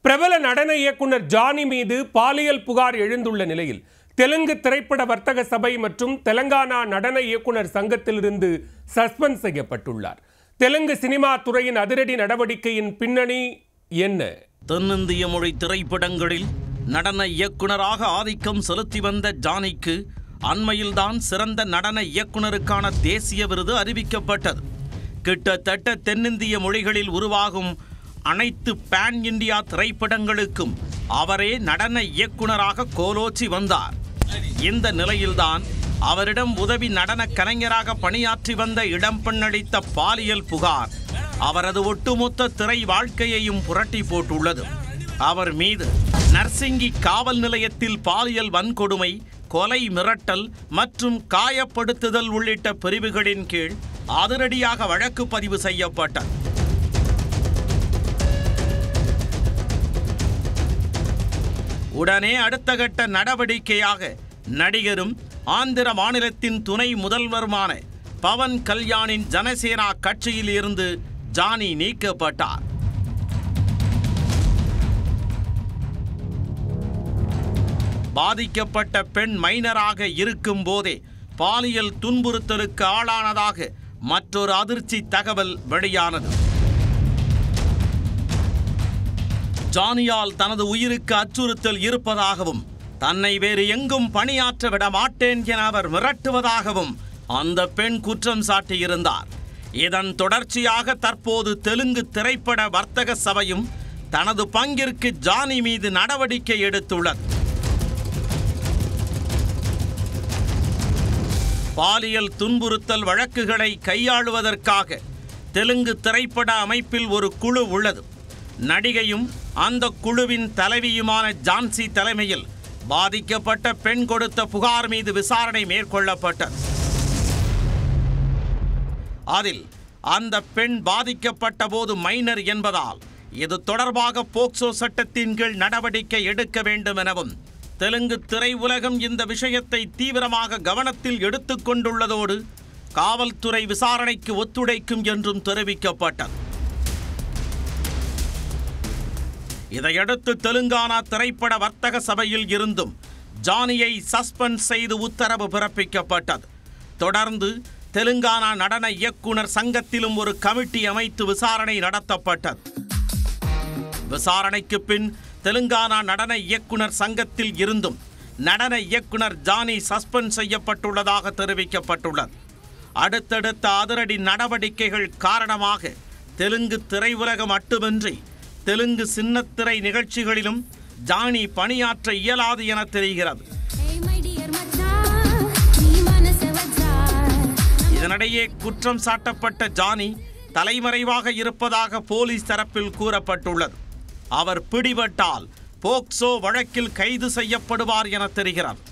பிரபல நடன இயக்குனர் ஜானி மீது பாலியல் புகார் எழுந்துள்ள நிலையில் தெலுங்கு திரைப்பட வர்த்தக சபை மற்றும் தெலங்கானா நடன இயக்குனர் சங்கத்திலிருந்து சஸ்பெண்ட் செய்யப்பட்டுள்ளார் தெலுங்கு சினிமா துறையின் அதிரடி நடவடிக்கையின் பின்னணி என்ன தென்னிந்திய மொழி திரைப்படங்களில் நடன இயக்குனராக ஆதிக்கம் செலுத்தி வந்த ஜானிக்கு அண்மையில்தான் சிறந்த நடன இயக்குனருக்கான தேசிய விருது அறிவிக்கப்பட்டது கிட்டத்தட்ட தென்னிந்திய மொழிகளில் உருவாகும் அனைத்து பேன் இந்தியா திரைப்படங்களுக்கும் அவரே நடன இயக்குனராக கோலோச்சி வந்தார் இந்த நிலையில்தான் அவரிடம் உதவி நடன கலைஞராக பணியாற்றி வந்த இடம் பெண்ணளித்த பாலியல் புகார் அவரது ஒட்டுமொத்த திரை வாழ்க்கையையும் புரட்டி போட்டுள்ளது அவர் மீது நர்சிங்கி காவல் நிலையத்தில் பாலியல் வன்கொடுமை கொலை மிரட்டல் மற்றும் காயப்படுத்துதல் உள்ளிட்ட பிரிவுகளின் கீழ் அதிரடியாக வழக்கு பதிவு செய்யப்பட்டது உடனே அடுத்த கட்ட நடவடிக்கையாக நடிகரும் ஆந்திர மாநிலத்தின் துணை முதல்வருமான பவன் கல்யாணின் ஜனசேனா கட்சியில் இருந்து ஜானி நீக்கப்பட்டார் பாதிக்கப்பட்ட பெண் மைனராக இருக்கும் போதே பாலியல் துன்புறுத்தலுக்கு ஆளானதாக மற்றொரு அதிர்ச்சி தகவல் வெளியானது ஜானியால் தனது உயிருக்கு அச்சுறுத்தல் இருப்பதாகவும் தன்னை வேறு எங்கும் பணியாற்ற விட மாட்டேன் என அவர் மிரட்டுவதாகவும் அந்த பெண் குற்றம் சாட்டியிருந்தார் இதன் தொடர்ச்சியாக தற்போது தெலுங்கு திரைப்பட வர்த்தக சபையும் தனது பங்கிற்கு ஜானி மீது நடவடிக்கை எடுத்துள்ளது பாலியல் துன்புறுத்தல் வழக்குகளை கையாளுவதற்காக தெலுங்கு திரைப்பட அமைப்பில் ஒரு குழு உள்ளது நடிகையும் அந்த குழுவின் தலைவியுமான ஜான்சி தலைமையில் பாதிக்கப்பட்ட பெண் கொடுத்த புகார் மீது விசாரணை மேற்கொள்ளப்பட்டது அதில் அந்த பெண் பாதிக்கப்பட்ட போது மைனர் என்பதால் இது தொடர்பாக போக்சோ சட்டத்தின் கீழ் நடவடிக்கை எடுக்க வேண்டும் எனவும் தெலுங்கு திரையுலகம் இந்த விஷயத்தை தீவிரமாக கவனத்தில் எடுத்துக்கொண்டுள்ளதோடு காவல்துறை விசாரணைக்கு ஒத்துழைக்கும் என்றும் தெரிவிக்கப்பட்டது இதையடுத்து தெலுங்கானா திரைப்பட வர்த்தக சபையில் இருந்தும் ஜானியை சஸ்பெண்ட் செய்து உத்தரவு பிறப்பிக்கப்பட்டது தொடர்ந்து தெலுங்கானா நடன இயக்குனர் சங்கத்திலும் ஒரு கமிட்டி அமைத்து விசாரணை நடத்தப்பட்டது விசாரணைக்கு பின் தெலுங்கானா நடன இயக்குனர் சங்கத்தில் இருந்தும் நடன இயக்குனர் ஜானி சஸ்பெண்ட் செய்யப்பட்டுள்ளதாக தெரிவிக்கப்பட்டுள்ளது அடுத்தடுத்த அதிரடி நடவடிக்கைகள் காரணமாக தெலுங்கு திரையுலகம் மட்டுமின்றி தெலுங்கு சின்னத்திரை நிகழ்ச்சிகளிலும் ஜானி பணியாற்ற இயலாது என தெரிகிறது Hey my dear மச்சான் நீ மனச வச்சா இதனிடையே குற்றம் சாட்டப்பட்ட ஜானி தலைமறைவாக இருப்பதாக போலீஸ் தரப்பில் கூறப்பட்டுள்ளது அவர் பிடிபட்டால் போக்சோ வழக்கில் கைது செய்யப்படுவார் என தெரிகிறது